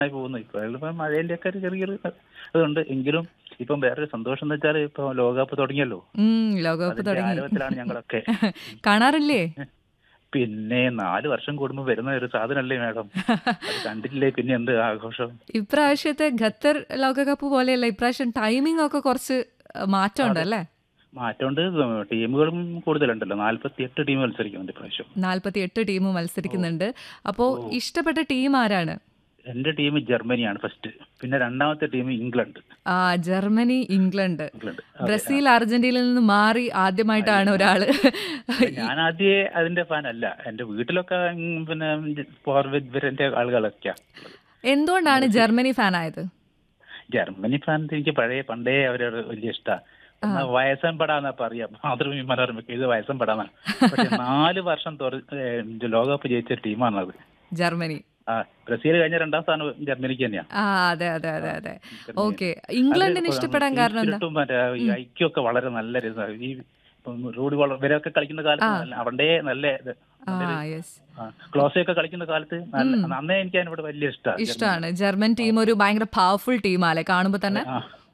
ആയി പോകുന്നു ഇപ്പോൾ ഇപ്പം മഴേന്റെ ഒക്കെ ഒരു ചെറിയൊരു ഇതുണ്ട് എങ്കിലും ഇപ്പം വേറൊരു സന്തോഷം എന്ന് വെച്ചാൽ ഇപ്പൊ ലോകകപ്പ് തുടങ്ങിയല്ലോ ഉം, ലോകകപ്പ് അതിന്റെ തുടങ്ങി ആരവത്തിലാണ് ഞങ്ങളൊക്കെ കാണാറില്ലേ പിന്നെ നാല് വർഷം കൂടുമ്പോൾ വരുന്ന ഒരു സാധനമല്ലേ മാഡം അത് കണ്ടിട്ടില്ലേ പിന്നെ എന്ത് ആഘോഷം ഇപ്രാവശ്യത്തെ ഖത്തർ ലോകകപ്പ് പോലെയല്ല ഇപ്രാവശ്യം ടൈമിംഗ് ഒക്കെ കുറച്ച് മാറ്റമുണ്ട് അല്ലേ മാറ്റമുണ്ട് ടീമുകളും കൂടുതലുണ്ടല്ലോ നാല്പത്തി എട്ട് ടീം മത്സരിക്കുന്നുണ്ട് ഇപ്രാവശ്യം നാൽപ്പത്തി എട്ട് ടീം മത്സരിക്കുന്നുണ്ട് അപ്പോൾ ഇഷ്ടപ്പെട്ട ടീം ആരാണ് എന്റെ ടീം ജർമ്മനിയാണ് ഫസ്റ്റ് പിന്നെ രണ്ടാമത്തെ ടീം ഇംഗ്ലണ്ട് ആ ജർമ്മനി ഇംഗ്ലണ്ട് ഇംഗ്ലണ്ട് ബ്രസീൽ അർജന്റീനയിൽ നിന്ന് മാറി ആദ്യമായിട്ടാണ് ഒരാള് ഞാൻ ആദ്യമേ അതിന്റെ ഫാൻ അല്ല എന്റെ വീട്ടിലൊക്കെ ഉം, പിന്നെ ഫോർവേഡ് വരന്റെ ആളുകളൊക്കെയാ എന്തുകൊണ്ടാണ് ജർമ്മനി ഫാൻ ആയത് ജർമ്മനി ഫാൻ എനിക്ക് പഴയ പണ്ടേ അവരോട് വലിയ ഇഷ്ടമാണ് വയസ്സൻ പടാന്നാ പറയാ മാതൃഭൂമി മനോരമയ്ക്ക് ഇത് വയസ്സൻ പടാന്നാ പക്ഷെ നാല് വർഷം തുറ- ഏഹ്, ലോകകപ്പ് ജയിച്ച ടീമാണത് ജർമ്മനി ആ ബ്രസീൽ കഴിഞ്ഞ രണ്ടാം സ്ഥാനം ജർമ്മനിക്ക് തന്നെയാ ആ അതെ അതെ അതെ അതെ ഓക്കെ ഇംഗ്ലണ്ടിന് ഇഷ്ടപ്പെടാൻ കാരണം എന്താ തീർച്ചയായിട്ടും മറ്റേ ഈ ഐക്യമൊക്കെ വളരെ നല്ല രസമാണ് ഈ ഇപ്പം റൂഡി വളർ ഇവരൊക്കെ കളിക്കുന്ന കാലത്ത് നല്ല- അവരുടെ നല്ല ഇത് ആ യെസ് ക്ലോസെ ഒക്കെ കളിക്കുന്ന കാലത്ത് നല്ല അന്നേ എനിക്ക് അതിനോട് വലിയ ഇഷ്ടമാണ് ഇഷ്ടമാണ് ജർമ്മൻ ടീം ഒരു ഭയങ്കര പവർഫുൾ ടീമാല്ലേ കാണുമ്പോ തന്നെ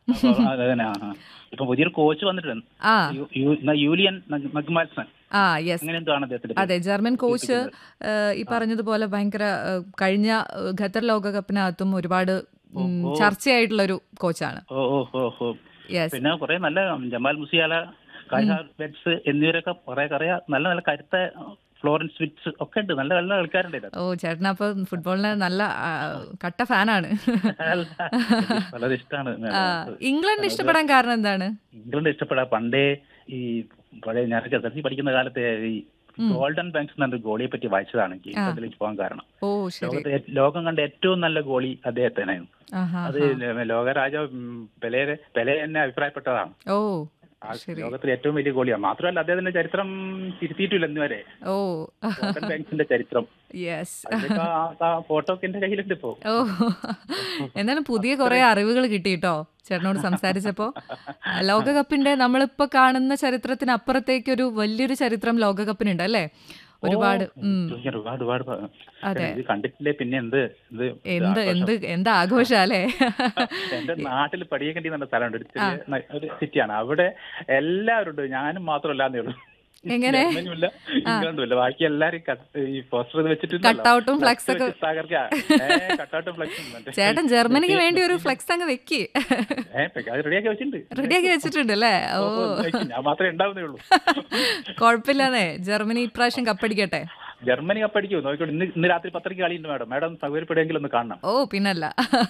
ഇപ്പൊ പുതിയൊരു കോച്ച് വന്നിട്ടുണ്ട് ആ യു- യു- ന- യൂലിയൻ നഗ്- നഗ്മാൽസൺ ആ യെസ് അങ്ങനെ എന്തോ ആണ് അദ്ദേഹത്തിന്റെ പേര്. അതെ ജർമ്മൻ കോച്ച് ഏഹ്, ഈ പറഞ്ഞതുപോലെ ഭയങ്കര ഏഹ്, കഴിഞ്ഞ ഏഹ്, ഖത്തർ ലോകകപ്പിനകത്തും ഒരുപാട് ഉം, ചർച്ചയായിട്ടുള്ള ഒരു കോച്ചാണ് ഓ ഓ ഓ ഓ യെസ് പിന്നെ കുറെ നല്ല ജമാൽ മുസിയാല കൈഹാർ ബെറ്റ്സ് എന്നിവരൊക്കെ കുറെ കുറെ നല്ല നല്ല കരുത്ത ഫ്ലോറൻസ് വിറ്റ്സ് ഒക്കെ ഉണ്ട് നല്ല നല്ല കളിക്കാരുണ്ട് ഇതിനകത്ത്. ഓ ചേട്ടൻ അപ്പൊ ഫുട്ബോളിന് നല്ല ആ, കട്ട ഫാനാണ് വളരെ ഇഷ്ടമാണ് ആ, ഇംഗ്ലണ്ട് ഇഷ്ടപ്പെടാൻ കാരണം എന്താണ് ഇംഗ്ലണ്ട് ഇഷ്ടപ്പെടാ പണ്ടേ ഈ പഴയ ഞാൻ എസ് എൽ സി പഠിക്കുന്ന കാലത്ത് ഈ ഗോൾഡൻ ബാങ്ക്സ് എന്നൊരു ഗോളിയെ പറ്റി വായിച്ചതാണ് എനിക്ക് അതിലേക്ക് പോകാൻ കാരണം ഓ ശരി ലോകത്തെ ഏ- ലോകം കണ്ട ഏറ്റവും നല്ല ഗോളി അദ്ദേഹത്തിനായിരുന്നു ആഹാ അത് ലോകരാജ പെലെ പെലെ എന്നെ അഭിപ്രായപ്പെട്ടതാണ് ഓ ആ ശരി ലോകത്തിലെ ഏറ്റവും വലിയ ഗോളിയാണ് മാത്രമല്ല അദ്ദേഹത്തിന്റെ ചരിത്രം തിരുത്തിയിട്ടില്ല ഇന്ന് വരെ ഓ ഗോൾഡൻ ബാങ്ക്സിന്റെ ചരിത്രം യെസ് അതിലൊക്കെ ആ- ആ ഫോട്ടോ ഒക്കെ എന്റെ കയ്യിലുണ്ട് ഇപ്പോ ഓ എന്നാലും പുതിയ കുറെ അറിവുകൾ കിട്ടിട്ടോ ചേട്ടനോട് സംസാരിച്ചപ്പോ ലോകകപ്പിന്റെ നമ്മളിപ്പോ കാണുന്ന ചരിത്രത്തിന് അപ്പുറത്തേക്ക് ഒരു വലിയൊരു ചരിത്രം ലോകകപ്പിനുണ്ട് അല്ലേ ഒരുപാട് ഉം ചോദിക്കാൻ ഒരുപാട് ഒരുപാട് പ- അതെ. ഇത് കണ്ടിട്ടില്ലേ പിന്നെ എന്ത് ഇത് എന്ത് എന്ത് എന്താ ആഘോഷം അല്ലേ എന്റെ നാട്ടിൽ പടിയക്കണ്ടി എന്ന സ്ഥലമുണ്ട് ഒരു ചെറിയ ന- ഒരു സിറ്റിയാണ് അവിടെ എല്ലാവരും ഉണ്ട് ഞാനും മാത്രമല്ലാന്നേ ഉള്ളൂ എങ്ങനെ? ജർമ്മനിയുമില്ല ഇംഗ്ലണ്ടും ഇല്ല ബാക്കി എല്ലാരും കട്ട്- ഈ പോസ്റ്റർ വെച്ചിട്ട് Cutout ഉം flex ഒക്കെ- കട്ടൗട്ടും ഫ്ലക്സും ചേട്ടൻ ജർമ്മനിക്ക് വേണ്ടി ഒരു ഫ്ലെക്സ് അങ്ങ് വെക്ക് അത് റെഡിയാക്കി വെച്ചിട്ടുണ്ട് റെഡിയാക്കി വെച്ചിട്ടുണ്ട് അല്ലേ ഓ ഞാൻ മാത്രമേ ഉണ്ടാവുന്നേ ഉള്ളൂ കുഴപ്പമില്ലാന്നേ ജർമ്മനി ഇപ്രാവശ്യം കപ്പടിക്കട്ടെ ജർമ്മനി കപ്പടിക്കൂ നോക്കിക്കോട്ടെ ഇന്ന് ഇന്ന് രാത്രി പത്രയ്ക്ക് കളിയുണ്ട് മാഡം മാഡം സൗകര്യപ്പെടുമെങ്കിലും ഒന്ന് കാണണം ഓ പിന്നല്ല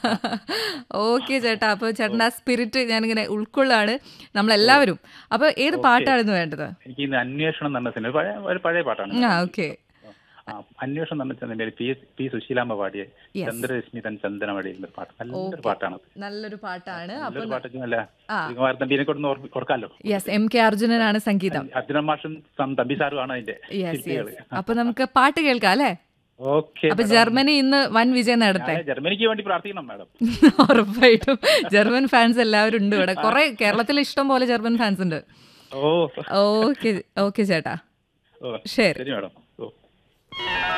ഓക്കെ ചേട്ടാ അപ്പോൾ ചേട്ടൻ്റെ ആ സ്പിരിറ്റ് ഞാനിങ്ങനെ ഉൾക്കൊള്ളാണ് നമ്മളെല്ലാവരും അപ്പോൾ ഏത് പാട്ടായിരുന്നു വേണ്ടത് എനിക്ക് ഇന്ന് അന്വേഷണം എന്ന് പറഞ്ഞ സിനിമ പഴയ ഒരു പഴയ പാട്ടാണ് ആ ഓക്കെ ആ, അന്വേഷണം എന്ന് പറഞ്ഞ സിനിമയിൽ പി പി സുശീലാമ്മ പാടിയ Yes. ചന്ദ്രരശ്മി തൻ ചന്ദനമടി എന്നൊരു പാട്ട് നല്ലൊരു പാട്ടാണത് നല്ലൊരു പാട്ടാണ് അപ്പോൾ നല്ലൊരു പാട്ടൊക്കെ അല്ല ആ. കുമാരത്തമ്പിനെ കൊണ്ട് ഓർക്കാലോ യെസ് എം കെ അർജുനനാണ് സംഗീതം അർജുന മാഷും സം- തമ്പി സാറുമാണ് അതിന്റെ യെസ് ശില്പികള് യെസ് അപ്പോൾ നമുക്ക് പാട്ട് കേൾക്കാം അല്ലേ ഓക്കെ അപ്പോൾ ജർമ്മനി ഇന്ന് വൻ വിജയം നേടട്ടെ ജർമ്മനിക്ക് വേണ്ടി പ്രാർത്ഥിക്കണം മാഡം ഉറപ്പായിട്ടും ജർമ്മൻ ഫാൻസ് എല്ലാവരും ഉണ്ട് ഇവിടെ കുറെ കേരളത്തിൽ ഇഷ്ടം പോലെ ജർമ്മൻ ഫാൻസ് ഉണ്ട് ഓ ഓക്കെ ഓക്കെ ചേട്ടാ ഓ ശരി ശരി മാഡം ഓ